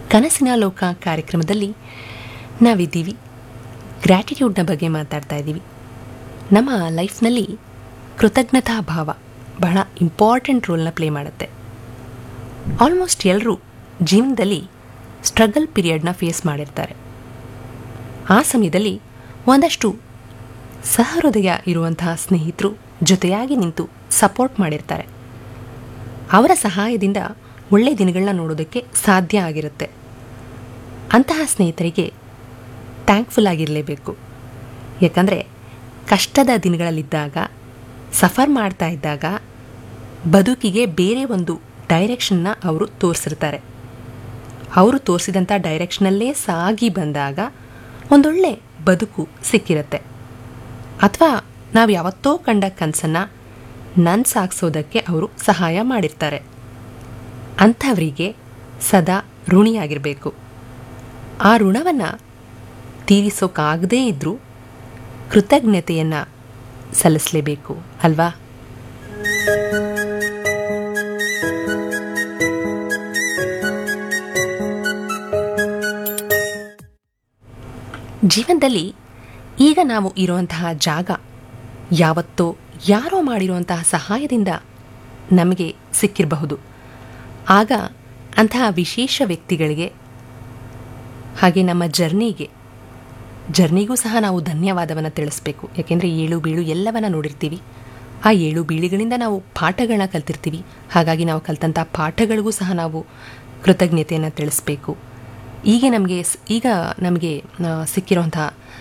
ಕನಸಿನ ಲೋಕ ಕಾರ್ಯಕ್ರಮದಲ್ಲಿ ನಾವಿದ್ದೀವಿ ಗ್ರ್ಯಾಟಿಟ್ಯೂಡ್ನ ಬಗ್ಗೆ ಮಾತಾಡ್ತಾ ಇದ್ದೀವಿ ನಮ್ಮ ಲೈಫ್ನಲ್ಲಿ ಕೃತಜ್ಞತಾ ಭಾವ ಬಹಳ ಇಂಪಾರ್ಟೆಂಟ್ ರೋಲ್ನ ಪ್ಲೇ ಮಾಡುತ್ತೆ ಆಲ್ಮೋಸ್ಟ್ ಎಲ್ಲರೂ ಜೀವನದಲ್ಲಿ ಸ್ಟ್ರಗಲ್ ಪೀರಿಯಡ್ನ ಫೇಸ್ ಮಾಡಿರ್ತಾರೆ ಆ ಸಮಯದಲ್ಲಿ ಒಂದಷ್ಟು ಸಹೃದಯ ಇರುವಂತಹ ಸ್ನೇಹಿತರು ಜೊತೆಯಾಗಿ ನಿಂತು ಸಪೋರ್ಟ್ ಮಾಡಿರ್ತಾರೆ ಅವರ ಸಹಾಯದಿಂದ ಒಳ್ಳೆಯ ದಿನಗಳನ್ನ ನೋಡೋದಕ್ಕೆ ಸಾಧ್ಯ ಆಗಿರುತ್ತೆ ಅಂತಹ ಸ್ನೇಹಿತರಿಗೆ ಥ್ಯಾಂಕ್ಫುಲ್ ಆಗಿರಲೇಬೇಕು ಯಾಕಂದರೆ ಕಷ್ಟದ ದಿನಗಳಲ್ಲಿದ್ದಾಗ ಸಫರ್ ಮಾಡ್ತಾ ಇದ್ದಾಗ ಬದುಕಿಗೆ ಬೇರೆ ಒಂದು ಡೈರೆಕ್ಷನ್ನ ಅವರು ತೋರಿಸಿರ್ತಾರೆ ಅವರು ತೋರಿಸಿದಂಥ ಡೈರೆಕ್ಷನಲ್ಲೇ ಸಾಗಿ ಬಂದಾಗ ಒಂದೊಳ್ಳೆ ಬದುಕು ಸಿಕ್ಕಿರುತ್ತೆ ಅಥವಾ ನಾವು ಯಾವತ್ತೋ ಕಂಡ ಕನಸನ್ನು ನನ್ಸಾಗಿಸೋದಕ್ಕೆ ಅವರು ಸಹಾಯ ಮಾಡಿರ್ತಾರೆ ಅಂಥವರಿಗೆ ಸದಾ ಋಣಿಯಾಗಿರಬೇಕು ಆ ಋಣವನ್ನು ತೀರಿಸೋಕ್ಕಾಗದೇ ಇದ್ದರೂ ಕೃತಜ್ಞತೆಯನ್ನು ಸಲ್ಲಿಸಲೇಬೇಕು ಅಲ್ವಾ ಜೀವನದಲ್ಲಿ ಈಗ ನಾವು ಇರುವಂತಹ ಜಾಗ ಯಾವತ್ತೋ ಯಾರೋ ಮಾಡಿರುವಂತಹ ಸಹಾಯದಿಂದ ನಮಗೆ ಸಿಕ್ಕಿರಬಹುದು ಆಗ ಅಂತಹ ವಿಶೇಷ ವ್ಯಕ್ತಿಗಳಿಗೆ ಹಾಗೆ ನಮ್ಮ ಜರ್ನಿಗೆ ಜರ್ನಿಗೂ ಸಹ ನಾವು ಧನ್ಯವಾದವನ್ನು ತಿಳಿಸ್ಬೇಕು ಯಾಕೆಂದರೆ ಏಳು ಬೀಳು ಎಲ್ಲವನ್ನ ನೋಡಿರ್ತೀವಿ ಆ ಏಳು ಬೀಳಿಗಳಿಂದ ನಾವು ಪಾಠಗಳನ್ನ ಕಲ್ತಿರ್ತೀವಿ ಹಾಗಾಗಿ ನಾವು ಕಲ್ತಂಥ ಪಾಠಗಳಿಗೂ ಸಹ ನಾವು ಕೃತಜ್ಞತೆಯನ್ನು ತಿಳಿಸ್ಬೇಕು ಈಗ ನಮಗೆ ಈಗ ನಮಗೆ ಸಿಕ್ಕಿರುವಂತಹ